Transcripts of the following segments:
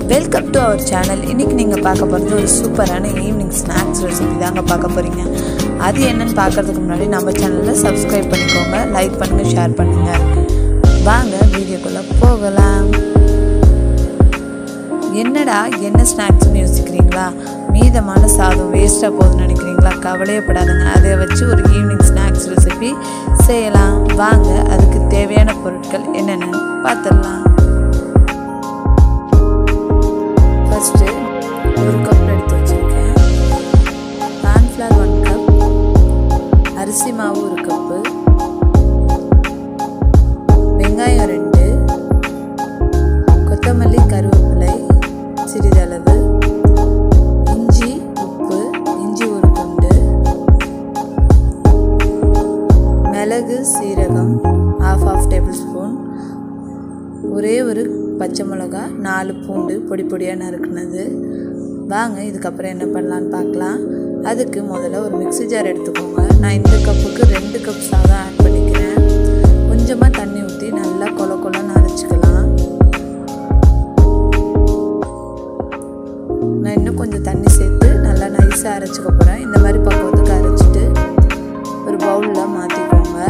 welcome to our channel இன்றைக்கி நீங்கள் பார்க்க போகிறது ஒரு சூப்பரான ஈவினிங் ஸ்நாக்ஸ் ரெசிபி தாங்க பார்க்க போகிறீங்க அது என்னன்னு பார்க்கறதுக்கு முன்னாடி நம்ம சேனலில் சப்ஸ்கிரைப் பண்ணிக்கோங்க லைக் பண்ணுங்கள் ஷேர் பண்ணுங்கள் வாங்க வீடியோக்குள்ளே போகலாம் என்னடா என்ன ஸ்நாக்ஸ்னு யோசிக்கிறீங்களா மீதமான சாதம் வேஸ்ட்டாக போகுதுன்னு நினைக்கிறீங்களா கவலையப்படாதுங்க அதை வச்சு ஒரு ஈவினிங் ஸ்நாக்ஸ் ரெசிபி செய்யலாம் வாங்க அதுக்கு தேவையான பொருட்கள் என்னென்னு பார்த்துடலாம் ஃபஸ்ட்டு ஒரு கப் எடுத்து வச்சுருக்கேன் கார்ன்ஃப்ளவர் ஒன் கப் அரிசி மாவு ஒரு கப்பு வெங்காயம் ரெண்டு கொத்தமல்லி கருவேப்பிலை சிறிதளவு இஞ்சி உப்பு இஞ்சி ஒரு துண்டு மிளகு சீரகம் ஆஃப் ஆஃப் டேபிள் ஸ்பூன் ஒரே ஒரு பச்சை மிளகா நாலு பூண்டு பொடி பொடியாக நறுக்குனது வாங்க இதுக்கப்புறம் என்ன பண்ணலான்னு பார்க்கலாம் அதுக்கு முதல்ல ஒரு மிக்ஸி ஜார் எடுத்துக்கோங்க நான் இந்த கப்புக்கு ரெண்டு கப் சாதம் ஆட் பண்ணிக்கிறேன் கொஞ்சமாக தண்ணி ஊற்றி நல்லா கொல கொலன்னு அரைச்சிக்கலாம் நான் இன்னும் கொஞ்சம் தண்ணி சேர்த்து நல்லா நைஸாக அரைச்சிக்க போகிறேன் இந்த மாதிரி பக்குவத்துக்கு அரைச்சிட்டு ஒரு பவுலில் மாற்றிக்கோங்க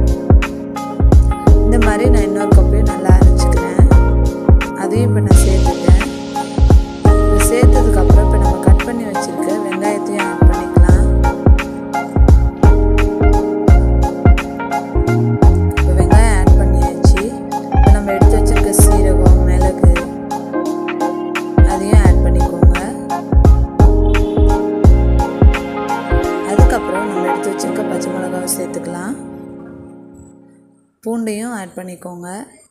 இந்த மாதிரி நான் இன்னொரு கப்பையும் நல்லா அரைச்சிக்கிறேன் அதையும் இப்போ நான் சேர்த்துட்டேன் இப்போ சேர்த்ததுக்கப்புறம் இப்போ நம்ம கட் பண்ணி வச்சுருக்க வெங்காயத்தையும் ஆட் பண்ணிக்கலாம் இப்போ வெங்காயம் ஆட் பண்ணியாச்சு இப்போ நம்ம எடுத்து வச்சுருக்க சீரகம் மிளகு அதையும் ஆட் பண்ணிக்கோங்க அதுக்கப்புறம் நம்ம எடுத்து வச்சுருக்க பச்சை மிளகாவை சேர்த்துக்கலாம் பூண்டையும் ஆட் பண்ணிக்கோங்க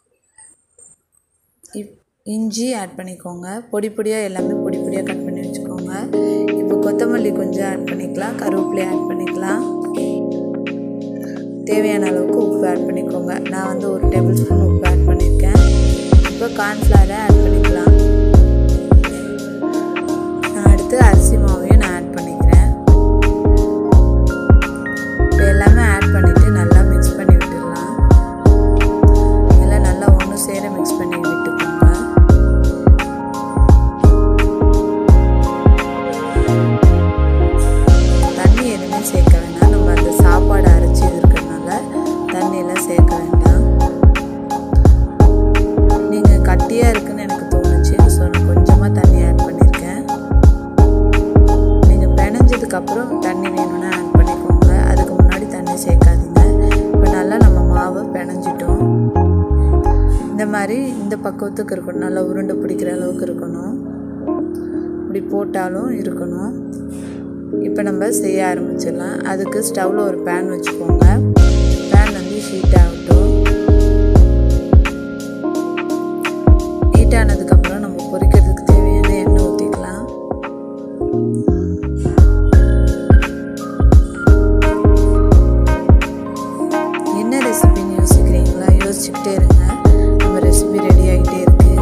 இப் இஞ்சி ஆட் பண்ணிக்கோங்க பொடி பொடியாக எல்லாமே பொடி பொடியாக கட் பண்ணி வச்சுக்கோங்க இப்போ கொத்தமல்லி கொஞ்சம் ஆட் பண்ணிக்கலாம் கருவேப்பிலை ஆட் பண்ணிக்கலாம் தேவையான அளவுக்கு உப்பு ஆட் பண்ணிக்கோங்க நான் வந்து ஒரு டேபிள் ஸ்பூன் உப்பு ஆட் பண்ணியிருக்கேன் இப்போ கார்ன்ஃப்ளவரை ஆட் பண்ணிக்கலாம் நான் அடுத்து அரிசி மாவையும் நான் ஆட் பண்ணிக்கிறேன் இப்போ எல்லாமே ஆட் பண்ணிவிட்டு நல்லா மிக்ஸ் பண்ணி விட்டுடலாம் எல்லாம் நல்லா ஒன்று சேர மிக்ஸ் பண்ணி விட்டுக்கோங்க தண்ணி எதுவுமே சேர்க்க வேண்டாம் நம்ம அந்த சாப்பாடு அரைச்சி இருக்கிறதுனால தண்ணியெல்லாம் சேர்க்க வேண்டாம் நீங்கள் கட்டியாக இருக்குன்னு எனக்கு தோணுச்சு ஸோ நான் கொஞ்சமாக தண்ணி ஆட் பண்ணியிருக்கேன் நீங்கள் பிணைஞ்சதுக்கப்புறம் தண்ணி வேணும்னா ஆட் பண்ணிக்கோங்க அதுக்கு முன்னாடி தண்ணி சேர்க்காதீங்க இப்போ நல்லா நம்ம மாவை பிணைஞ்சிட்டோம் இந்த மாதிரி இந்த பக்குவத்துக்கு இருக்கணும் நல்லா உருண்டை பிடிக்கிற அளவுக்கு இருக்கணும் இப்படி போட்டாலும் இருக்கணும் இப்போ நம்ம செய்ய ஆரம்பிச்சிடலாம் அதுக்கு ஸ்டவ்வில் ஒரு பேன் வச்சுக்கோங்க பேன் வந்து ஹீட் ஆகட்டும் ஹீட் ஆனதுக்கப்புறம் நம்ம பொரிக்கிறதுக்கு தேவையான எண்ணெய் ஊற்றிக்கலாம் என்ன ரெசிபின்னு யோசிக்கிறீங்களா யோசிச்சுக்கிட்டே இருங்க நம்ம ரெசிபி ரெடி ஆகிட்டே இருக்கு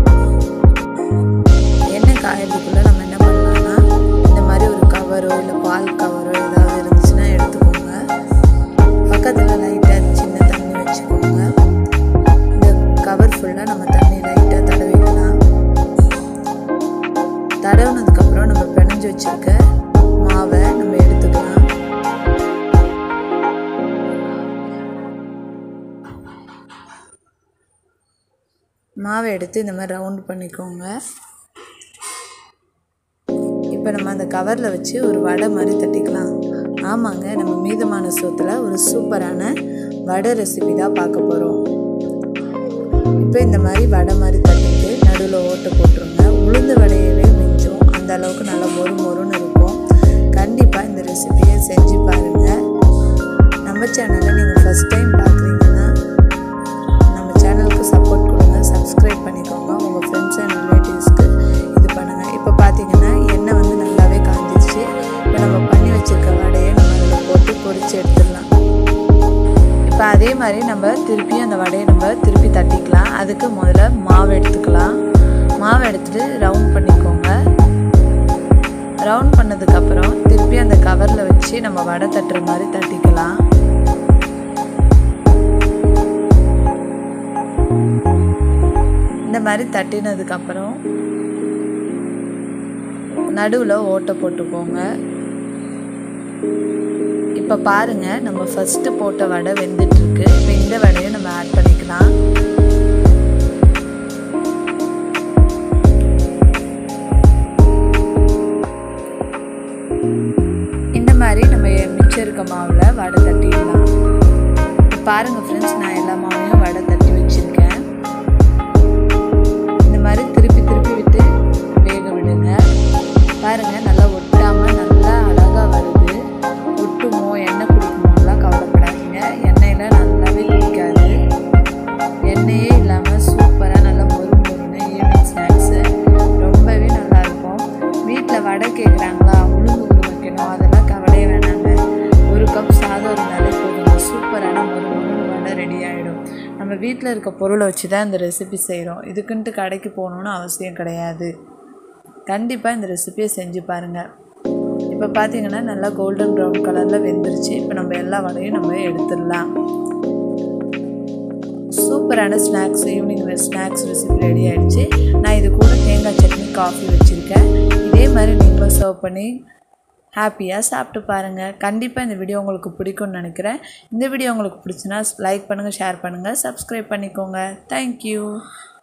எண்ணெய் காயறதுக்குள்ளே நம்ம என்ன பண்ணலாம்னா இந்த மாதிரி ஒரு கவரோ இல்லை பால் கவரோ ஏதாவது இருந்துச்சுன்னா எடுத்துக்கோங்க பக்கத்தில் லைட்டாக சின்ன தண்ணி வச்சுக்கோங்க இந்த கவர் ஃபுல்லாக நம்ம தண்ணி லைட்டாக தடவிக்கலாம் தடவுனதுக்கப்புறம் நம்ம பிணைஞ்சு வச்சுருக்க மாவை நம்ம எடுத்துக்கலாம் மாவை எடுத்து இந்த மாதிரி ரவுண்ட் பண்ணிக்கோங்க இப்போ நம்ம அந்த கவரில் வச்சு ஒரு வடை மாதிரி தட்டிக்கலாம் ஆமாங்க நம்ம மீதமான சோத்தில் ஒரு சூப்பரான வடை ரெசிபி தான் பார்க்க போகிறோம் இப்போ இந்த மாதிரி வடை மாதிரி தட்டிட்டு நடுவில் ஓட்டை போட்டுருங்க உளுந்து வடையவே மிஞ்சும் அந்த அளவுக்கு நல்லா மொறு மொறுன்னு இருக்கும் கண்டிப்பாக இந்த ரெசிபியை செஞ்சு பாருங்கள் நம்ம சேனலை நீங்கள் ஃபஸ்ட் டைம் பார்க்குறீங்கன்னா நம்ம சேனலுக்கு சப்போர்ட் கொடுங்க சப்ஸ்கிரைப் பண்ணிக்கோங்க உங்கள் ஃப்ரெண்ட்ஸ் அண்ட் ரிலேட்டிவ்ஸ்க்கு இது பண்ணுங்கள் இப்போ பார்த்தீங்கன்னா எண்ணெய் வந்து நல்லாவே காஞ்சிச்சு இப்போ நம்ம பண்ணி வச்சுருக்க வடையை நம்ம அதில் போட்டு பொரித்து எடுத்துடலாம் இப்போ அதே மாதிரி நம்ம திருப்பி அந்த வடையை நம்ம திருப்பி தட்டிக்கலாம் அதுக்கு முதல்ல மாவு எடுத்துக்கலாம் மாவு எடுத்துகிட்டு ரவுண்ட் பண்ணிக்கோங்க ரவுண்ட் பண்ணதுக்கப்புறம் திருப்பி அந்த கவரில் வச்சு நம்ம வடை தட்டுற மாதிரி தட்டிக்கலாம் இந்த மாதிரி தட்டினதுக்கப்புறம் நடுவில் ஓட்டை போட்டுக்கோங்க இப்போ பாருங்கள் நம்ம ஃபஸ்ட்டு போட்ட வடை வெந்துட்டுருக்கு இப்போ இந்த வடையை நம்ம ஆட் பண்ணிக்கலாம் இந்த மாதிரி நம்ம மிச்சம் இருக்க மாவில் வடை தட்டிடலாம் பாருங்கள் ஃப்ரெண்ட்ஸ் நான் எல்லா மாவையும் வடை தட்டி வச்சுருக்கேன் இந்த மாதிரி திருப்பி திருப்பி விட்டு வேக விடுங்க பாருங்கள் நல்லா ஒட்டாமல் நல்லா அழகாக வருது ஒட்டுமோ எண்ணெய் குடிக்குமோலாம் கவலைப்படாதீங்க எண்ணெயில் நல்லாவே குடிக்காது எண்ணெயே இல்லாமல் சூப்பராக நல்லா மொறு மொறுன்னு ஈவினிங் ஸ்நாக்ஸு ரொம்பவே நல்லாயிருக்கும் வீட்டில் வடை கேட்குறாங்களா உளுந்து ஊற வைக்கணும் அதெல்லாம் கவலையே வேணாங்க ஒரு கப் சாதம் இருந்தாலே போதுங்க சூப்பரான மொறு மொறுன்னு வடை ரெடி ஆகிடும் நம்ம வீட்டில் இருக்க பொருளை வச்சு தான் இந்த ரெசிபி செய்கிறோம் இதுக்குன்ட்டு கடைக்கு போகணுன்னு அவசியம் கிடையாது கண்டிப்பாக இந்த ரெசிபியை செஞ்சு பாருங்கள் இப்போ பார்த்தீங்கன்னா நல்லா கோல்டன் ப்ரௌன் கலரில் வெந்துருச்சு இப்போ நம்ம எல்லா வடையும் நம்ம எடுத்துடலாம் சூப்பரான snacks evening snacks recipe ready ஆகிடுச்சு நான் இது கூட தேங்காய் சட்னி காஃபி வச்சுருக்கேன் இதே மாதிரி நீங்களும் சர்வ் பண்ணி ஹாப்பியாக சாப்பிட்டு பாருங்கள் கண்டிப்பாக இந்த வீடியோ உங்களுக்கு பிடிக்கும்னு நினைக்கிறேன் இந்த வீடியோ உங்களுக்கு பிடிச்சுன்னா லைக் பண்ணுங்கள் ஷேர் பண்ணுங்கள் சப்ஸ்கிரைப் பண்ணிக்கோங்க தேங்க்யூ